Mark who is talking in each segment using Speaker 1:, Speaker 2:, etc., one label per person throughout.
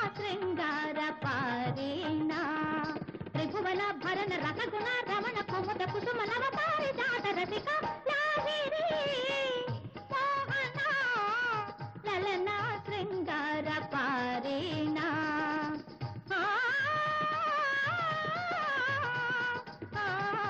Speaker 1: శృంగార పారేణ త్రిభువన భరణ రసగుణ రమణ కుముద కుసుమ నవ పారిజాత రసిక లాహిరి మోహన లలన శృంగార పారేణ ఆ, ఆ,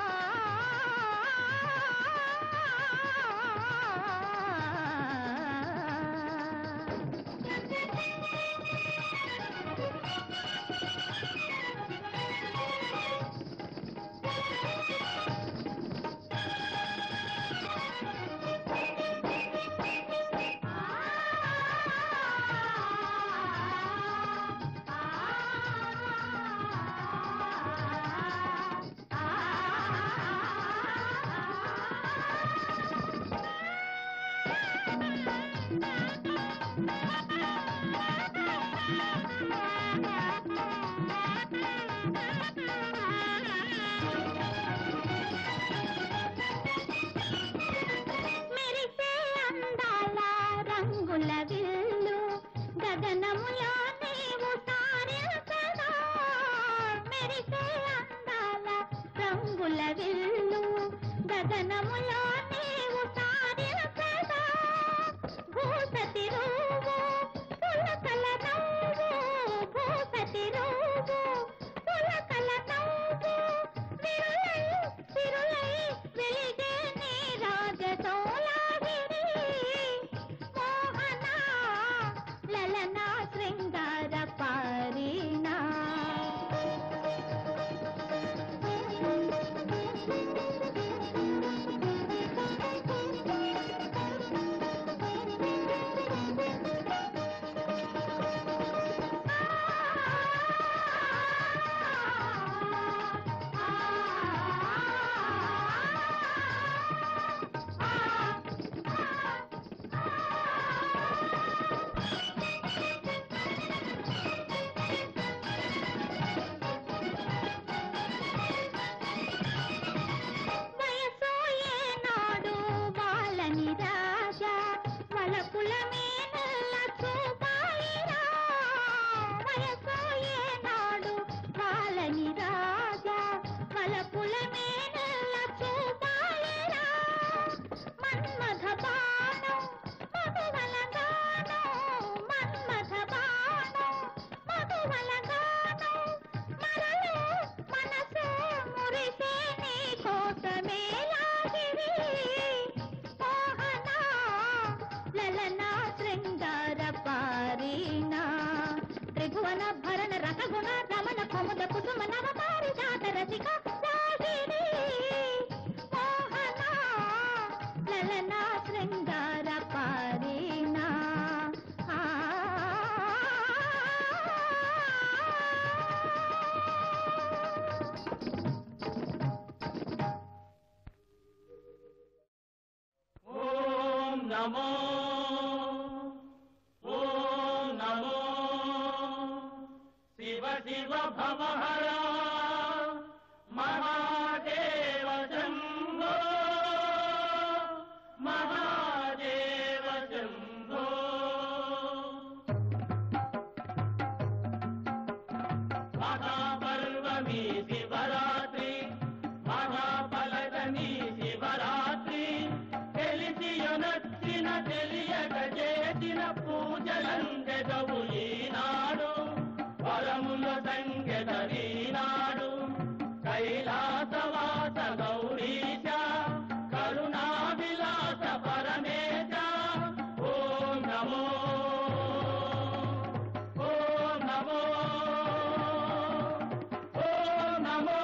Speaker 1: మెరిసే అందాల రంగుల విల్లు గగనములో నీవు తారించగా మెరిసే అందాల రంగుల విల్లు గగనములో నీవు తారించగా భూసతి రూవు పులకల నవ్వు భూసతి రూవు పులకల నవ్వు విరులై విరులై వెలిగే నీ రాజసోలాగిరి మోహన లలన శృంగార పారిణ వయసో ఏనాడు బాలని రాజా వలపుల మేనల్ల చూపాయిరా వయసో ఏనాడు బాలని రాజా వలపుల మేనల్ల చూపాయిరా మన్మథ బాణం మధువల గానం మన్మథ బాణం మధువల గానం మరలే మనసే మురిసే నీ కోసమే లాగిరి మోహన లలన శృంగార పారిణ త్రిభువన భరణ రసగుణ రమణ కుముద కుసుమ నవ పారిజాత రసిక లాగిరి మోహన లలన శృంగార పారిణ
Speaker 2: ఓం నమో ఓం నమో శివ శివ భవహర మహాదేవ శంభో మహాదేవ శంభో మహాపర్వమి శివరాత్రి మహాఫలదమి శివరాత్రి తెలిసియొనొచ్చిన తెలియక చేసిన పూజలందెదవు ఈనాడు వరముల సంగెదరీనాడు కైలాసవాస గౌరీశ కరుణా విలాస పరమేశ ఓం నమో ఓం నమో ఓం నమో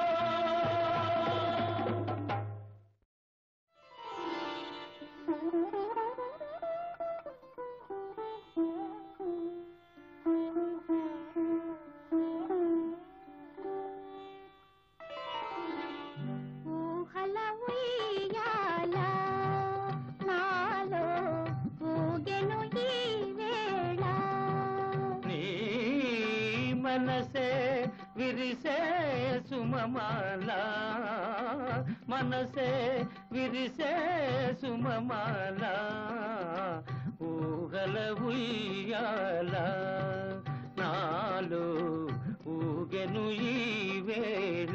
Speaker 1: ఊహల ఉయ్యాల నాలో ఊగెను ఈ వేళ
Speaker 2: నీ మనసే విరిసే సుమమాల మనసే విరిసే సుమమాల ఊహల ఉయ్యాల నాలో ఊగెను ఈ వేళ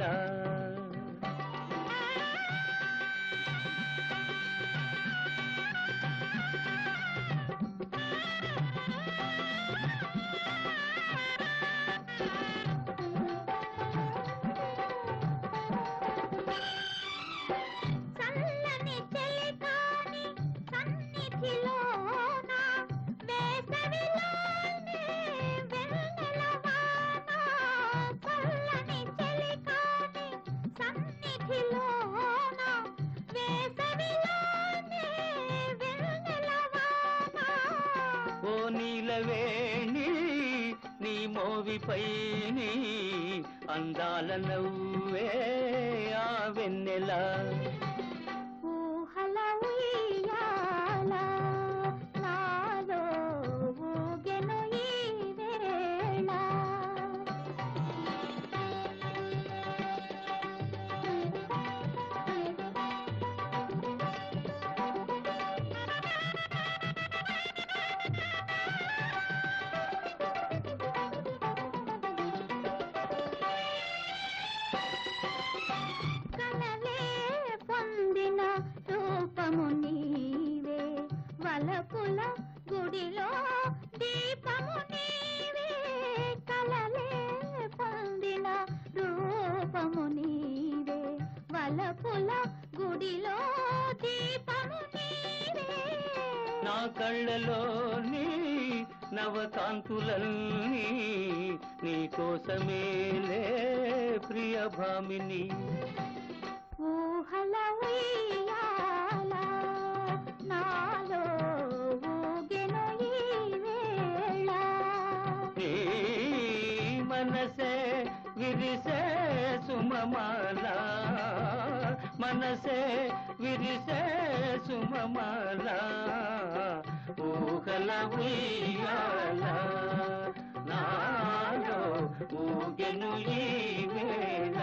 Speaker 1: చల్లని చెలికాని సన్నిధిలోన వేసవిలోనే వెన్నెలవాన చల్లని చెలికాని సన్నిధిలోన వేసవిలోనే వెన్నెలవాన
Speaker 2: ఓ నీలవేణి నీ మోవిపై నీ అందాల నవ్వే ఆ వెన్నెల
Speaker 1: ఊహల ఉయ్యాల నాలో ఊగెను ఈ వేళ కలలే పొందిన రూపము నీవే వలపుల గుడిలో దీపము నీవే కలలే పొందిన రూపము నీవే వలపుల గుడిలో దీపము నీవే
Speaker 2: నా కళ్ళలోని నవకాంతులన్నీ నీ కోసమేలే ప్రియ భామిని
Speaker 1: ఊహల ఉయ్యాల నాలో ఊగెను ఈ వేళ
Speaker 2: నీ మనసే విరిసే సుమమాల మనసే విరిసే సుమమాల ఊహల ఉయ్యాల నాలో ఊగెను ఈ వేళ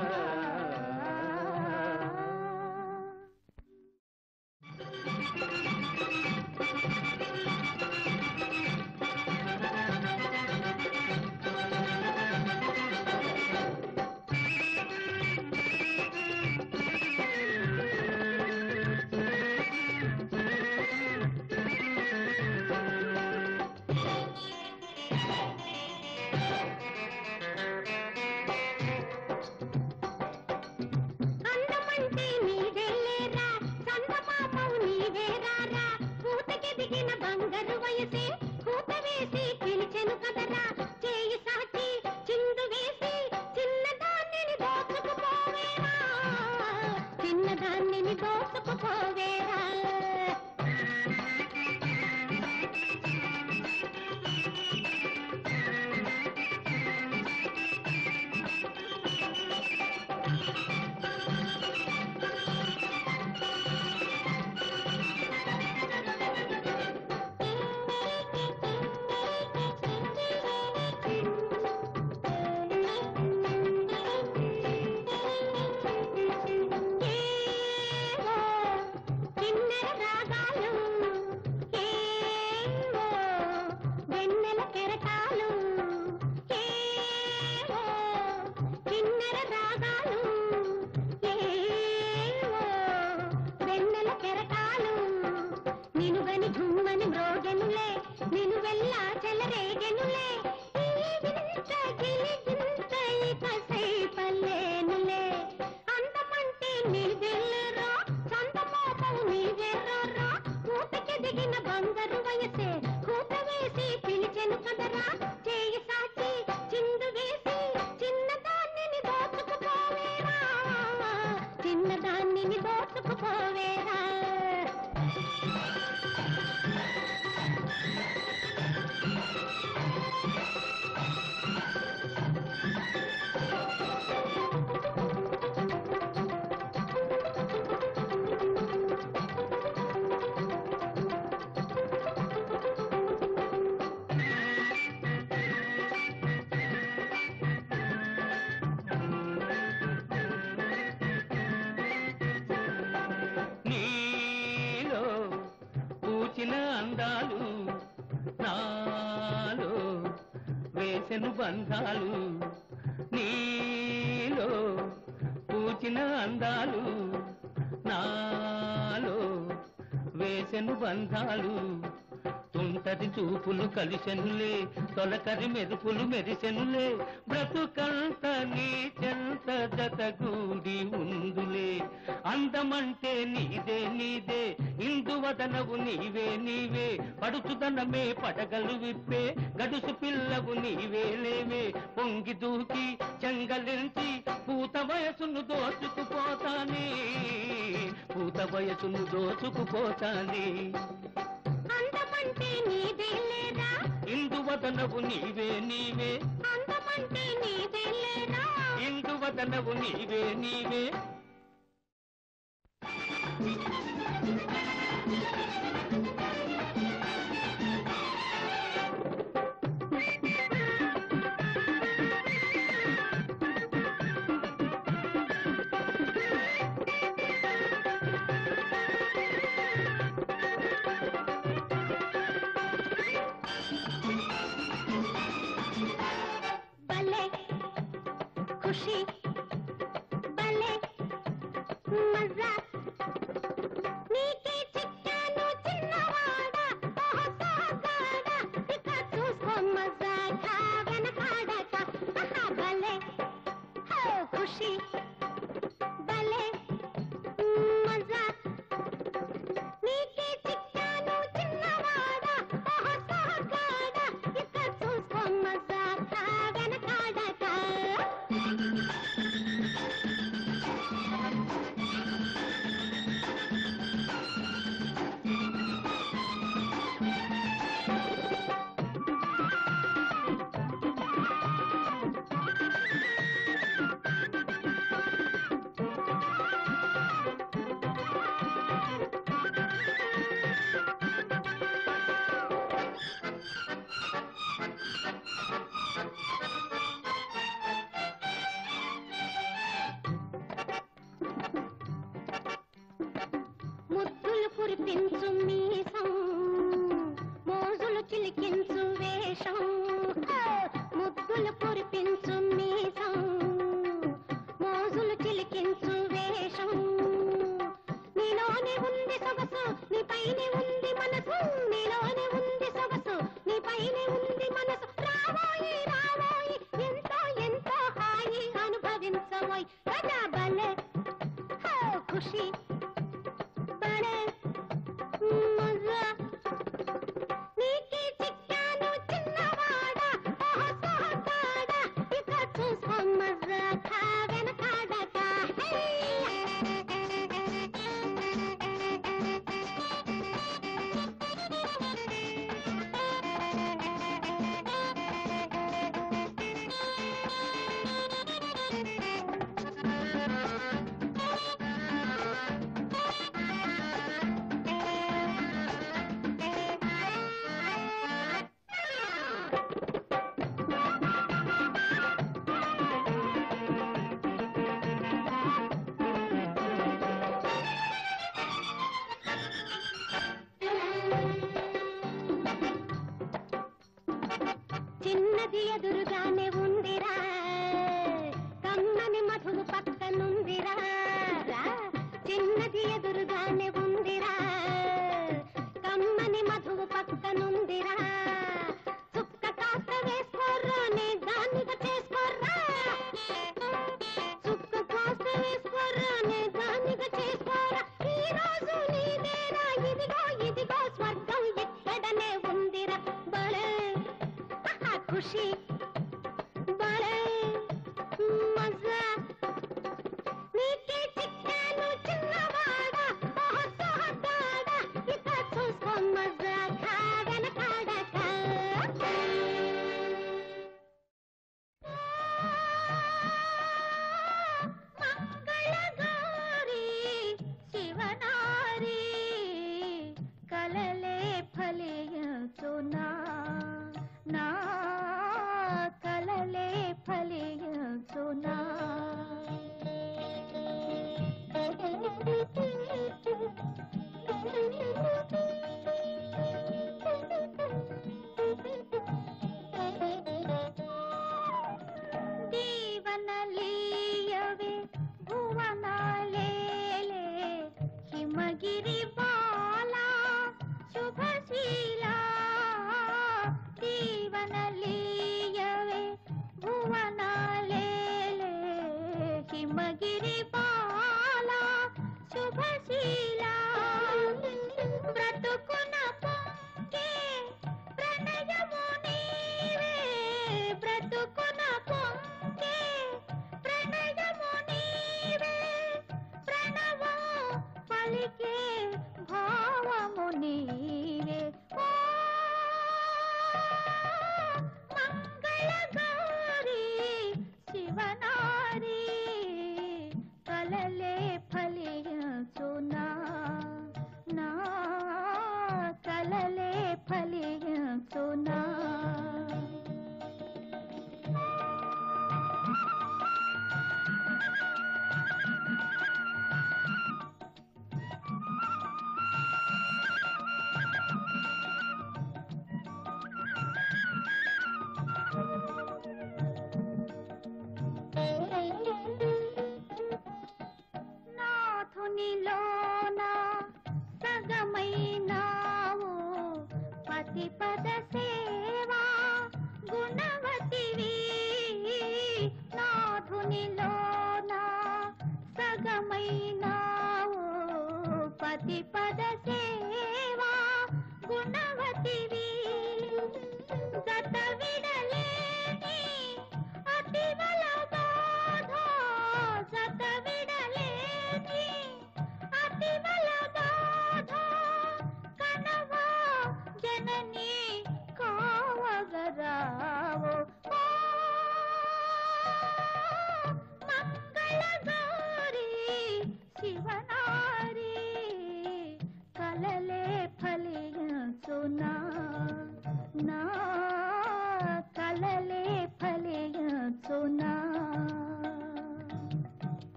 Speaker 1: అందమంటే నీవేలేరా చందమామవు నీవేరారా పూతకెదిగిన బంగారు వయసే కూత వేసి పిలిచెను కదరా చేయి సాచి చిందు వేసి చిన్నదాన్ని దోచుకుపోవేరా చిన్నదాన్ని దోచుకుపోవేరా ఏవో కిన్నెర రాగాలు ఏవో వెన్నెల కెరటాలు ఏవో కిన్నెర రాగాలు ఏవో వెన్నెల కెరటాలు నినుగని ఘుమ్మని మ్రోగెనులే నిను వెళ్ళా చెలరేగెనులే ఈ వింత గిలిగింత ఇక సైపలేనులే అందమంటే నీవెళ్ళరా చందమోపం నీవెర్రరా కూతకి దిగిన బంగారు వయసే కూత వేసి పిలిచెను కదరా చేయి సాచి చిందు వేసి చిన్నదాన్ని దోచుకుపోవేరా చిన్నదాన్ని దోచుకుపోవేరా
Speaker 2: వేసెను బంధాలు నీలో పూచిన అందాలు నాలో వేసెను బంధాలు తుంటది చూపులు కలిసెనులే తొలకరి మెరుపులు మెరిసెనులే బ్రతుకంత నీ చెంత జతగూడి ఉందులే అందమంటే నీదే నీదే ఇందువదనవు నీవే నీవే పడుచుదనమే పడగలు విప్పే గడుసు పిల్లవు నీవే లేవే పొంగి దూకి చెంగలించి పూత వయసును దోచుకుపోతానే పూత వయసును దోచుకుపోతానే
Speaker 1: అందమంటే నీదే లేదా
Speaker 2: ఇందువదనవు నీవే నీవే
Speaker 1: అందమంటే నీదే లేదా
Speaker 2: ఇందువదనవు నీవే నీవే
Speaker 1: భలే ఖుషి భలే మజా నీకే చిక్కాను చిన్నవాడా ఓహో సోగాడా ఇక చూసుకో మజాగా వెనకాడక ఆహా భలే హో ఖుషి భలే మజా నీకే చిక్కాను చిన్నవాడా ఓహో సోగాడా ఇక చూసుకో మజాగా వెనకాడక ముద్దులు కురిపించు మీసం మోజులు చిలికించు వేషం హే! ముద్దులు కురిపించు మీసం మోజులు చిలికించు వేషం నీలోనే ఉంది సొగసు నీ పైనే ఉంది మనసు నీలోనే ఉంది సొగసు నీ పైనే ఉంది మనసు రావోయి రావోయి ఎంతో ఎంతో హాయి అనుభవించవోయ్ కదా భలే హో ఖుషి బడే మజా నీకే చిక్కాను చిన్నవాడా ఓహో సోగాడా ఇక చూసుకో మజా ఖా వెనకాడక చిన్నది ఎదురుగానే ఉందిరా కమ్మని మధువు పక్కనుందిరా రా. చిన్నది ఎదురుగానే ఉందిరా కమ్మని మధువు పక్కనుందిరా చుక్క కాస్త వేసుకోర్రా నే దానిగా చేసుకోర్రా చుక్క కాస్త వేసుకోర్రా నే దానిగా చేసుకోరా ఈ రోజు నీదేరా ఇదిగో ఇదిగో స్వర్గం ఎక్కడనే ఉందిరా బలే ఆహా, ఖుషి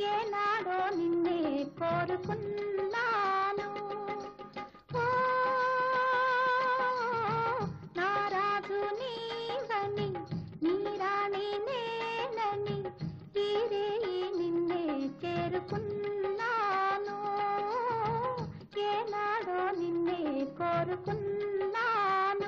Speaker 1: ఏనాడో నిన్నే కోరుకున్నాను ఓ నా రాజు నీవని నీ రాణి నేనని తీరే నిన్నే చేరుకున్నాను ఏనాడో నిన్నే కోరుకున్నాను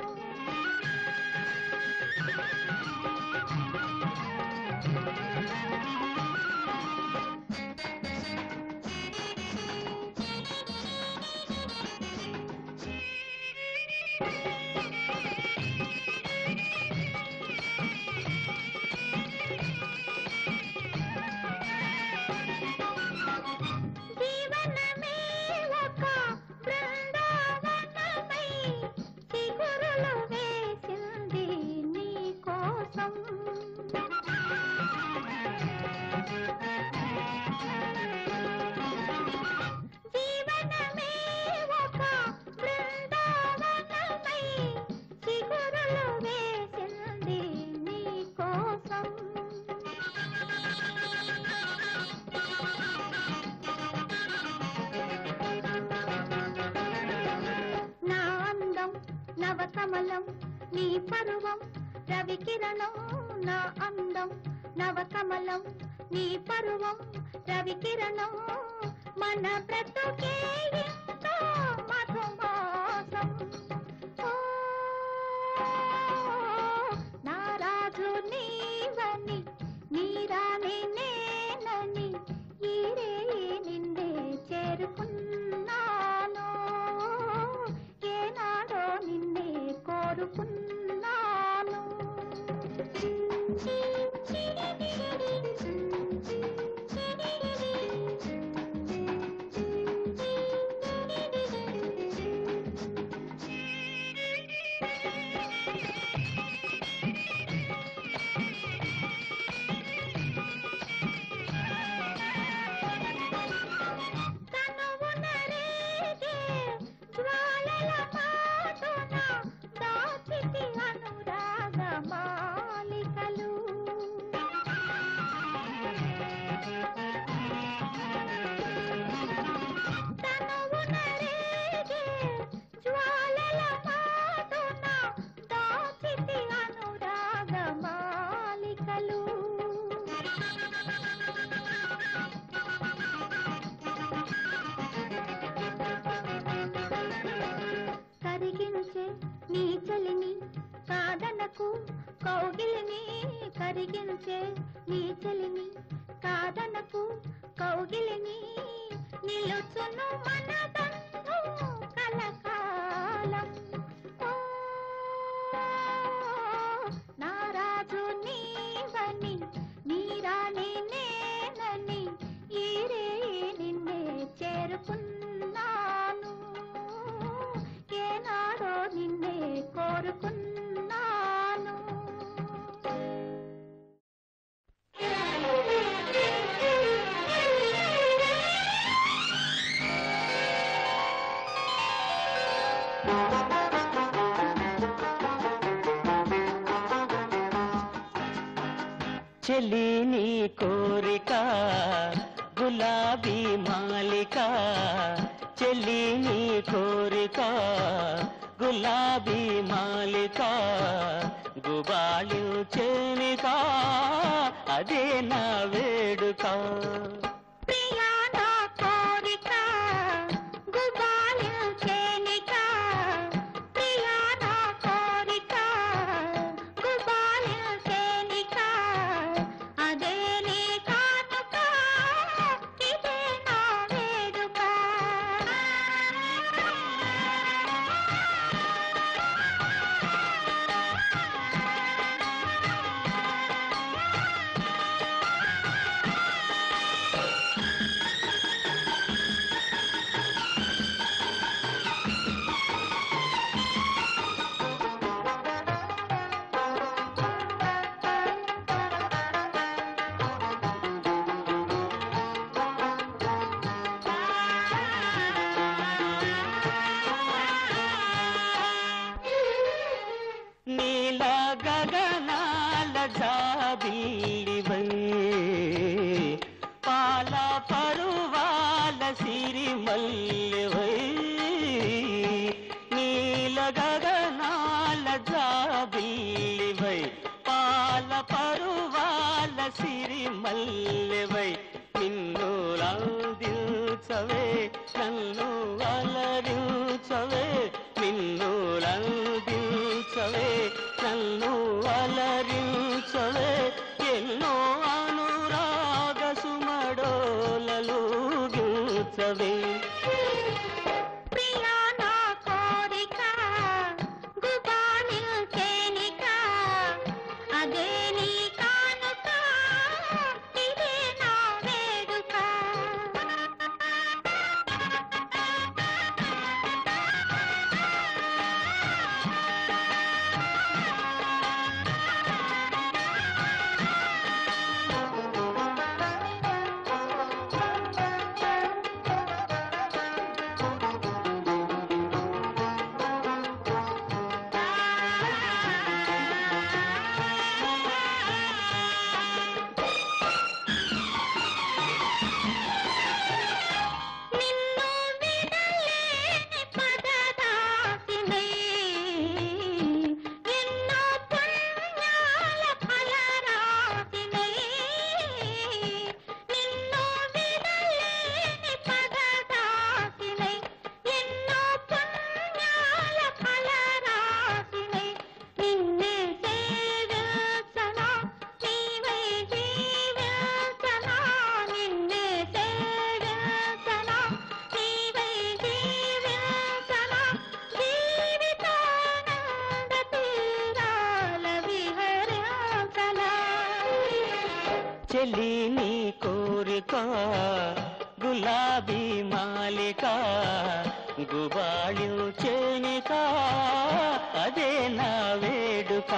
Speaker 1: జీవనమే ఒక బృందావనమై చిగురులు వేసింది నీ కోసం జీవనమే ఒక బృందావనమై చిగురులు వేసింది నీ కోసం నా అందం నవకమలం నీ పరువం రవికిరణం నా అందం నవకమలం నీ పరువం రవికిరణం మన బ్రతుకే ఎంతో మధుమాసం ఓ, నా రాజు నీవని నీ రాణి నేనని ఈరే నిన్నే చేరుకున్నాను ఏనాడో నిన్నే కోరుకున్నాను కనువున రేగే జ్వాలల మాటున దాచితి అనురాగ మాలికలు కనువున రేగే జ్వాలల మాటున దాచితి అనురాగ మాలికలు కరిగించే నీ చలిని కాదనకు కౌగిలిని కరిగించే నీ చలిని కాదనకు కౌగిలిని నిలుచును మన బంధం కలకాలం ఓ, నా రాజు నీవని నీ రాణి నేనని ఈరే నిన్నే చేరుకున్నాను ఏనాడో నిన్నే కోరుకున్నాను
Speaker 2: చెలి నీ కోరిక గులాబీ మాలిక చెలి నీ కోరిక గులాబీ మాలిక గుబాళి చేనిక అదే నా వేడుక
Speaker 1: ప్రియా నా కోరిక గుబాళించేనిక ప్రియా నా కోరిక గుబాళించేనిక అదే నీ కానుక ఇదే నా వేడుక
Speaker 2: అలరించవే నన్ను అలరించవే నిన్ను రందించవే నన్ను అలరించవే ఎన్నో అనురాగ సుమడోలలు గించవే
Speaker 1: ప్రియా నా కోరిక గుబానిల్ కేనిక అదే నీ కానుక ఇదే నా వేడుక నిన్ను విడలేని పదదాసినై ఎన్నో పుణ్యాల ఫలరాశినై నిన్ను విడలేని పదదాసినై ఎన్నో పుణ్యాల ఫలరాశినై నిన్నే సేవించనా నీవై జీవించనా నిన్నే సేవించనా నీవై జీవించనా జీవితానంద తీరాల విహరించనా
Speaker 2: చెలి నీ కోరిక గులాబీ మాలిక గుబాళిం చేనిక అదే నా వేడుక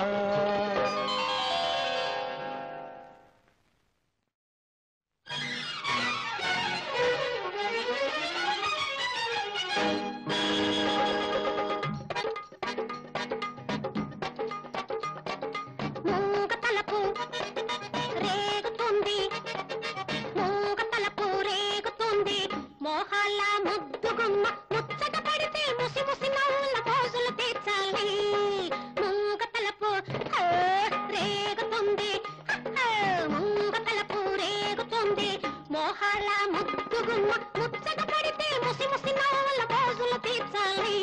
Speaker 1: మూగ తలపు రేగుతుంది మూగ తలపు రేగుతుంది మోహాల ముద్దు గుమ్మ ముచ్చట పడితే ముసి ముసి నవ్వుల పోజులు తీర్చాలి మూగ తలపు హే, రేగుతుంది హే, మూగ తలపు రేగుతుంది మోహాల ముద్దు గుమ్మ ముచ్చట పడితే ముసి ముసి నవ్వుల పోజులు తీర్చాలి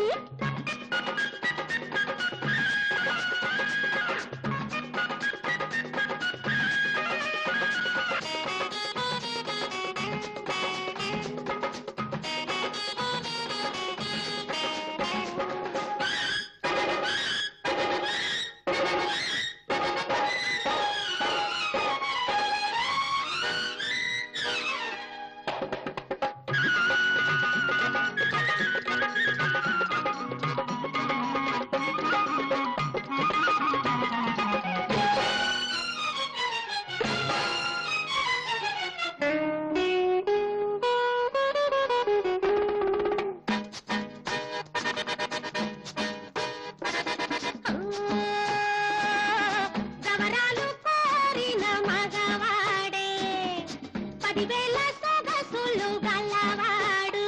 Speaker 1: గవరాలు కోరిన మగవాడే పదివేల సొగసులు గలవాడు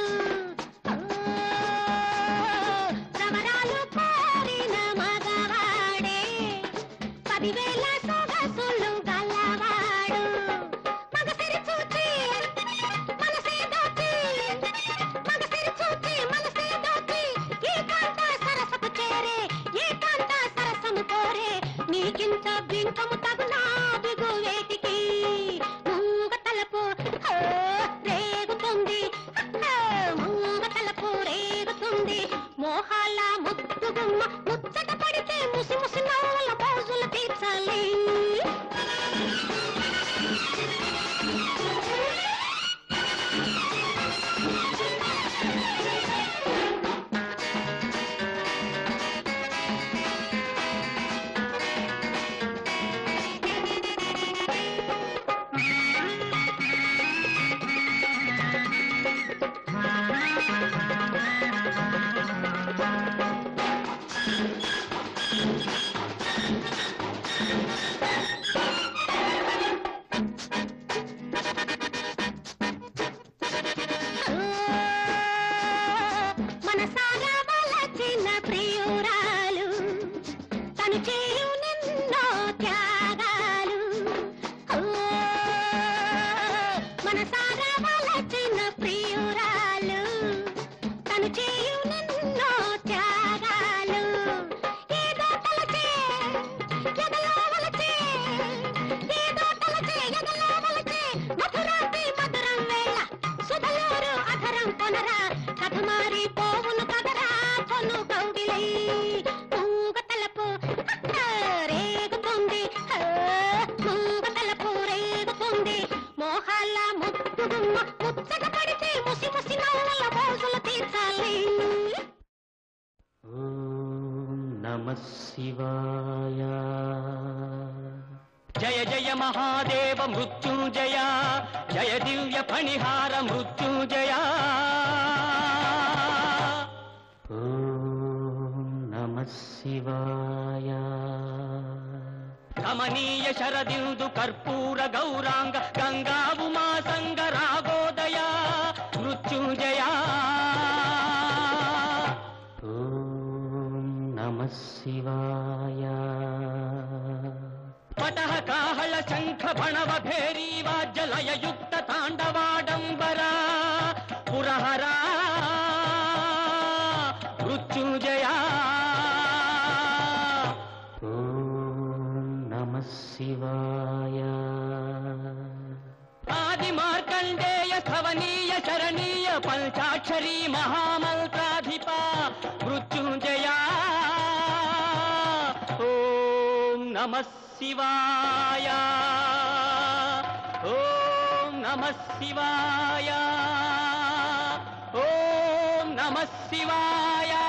Speaker 1: గవరాలు కోరిన మగవాడే పదివేల సొగసులు గలవాడు మగసిరి చూచి మనసే దోచి మగసిరి చూచి మనసే దోచి ఏకాంత సరసపు చేరే ఏకాంత సరసము కోరే నీకింత బింకము తగునా బిగు వేటికి మూగ తలపు హో, రేగుతుంది హో, మూగ తలపు రేగుతుంది మోహాల ముద్దు గుమ్మ ముచ్చట పడితే ముసి ముసి నవ్వుల పోజులు తీర్చాలి మనసారా వలచిన ప్రియురాలు తను చేయు నిన్నో త్యాగాలు ఓ, మనసారా వలచిన ప్రియురాలు బొమ్మ ముచ్చట పడితే ముసి ముసి నవ్వుల మోజులు తీర్చాలి
Speaker 2: ఓం నమ శివాయ జయ జయ మహాదేవ మృత్యుంజయ జయ దివ్య ఫణిహార మృత్యుంజయ ఓం నమ శివాయ కమనీయ శరదిందు కర్పూర గౌరాంగ గంగా ఉమా సంగ రాగోదయ మృత్యుంజయ ఓం నమ శివాయ పటః కాహళ శంఖ భణవ భేరీ వాజ్యలయ యుక్త తాండవాడంబర పురహరా మృత్యుంజయ ఓం నమ శివాయ ఆది మార్కండేయ స్థవనీయ శరణీయ పంచాక్షరీ మహామంత్రాధిప మృత్యుంజయ ఓం నమ శివాయ ఓం నమ శివాయ ఓం నమ శివాయ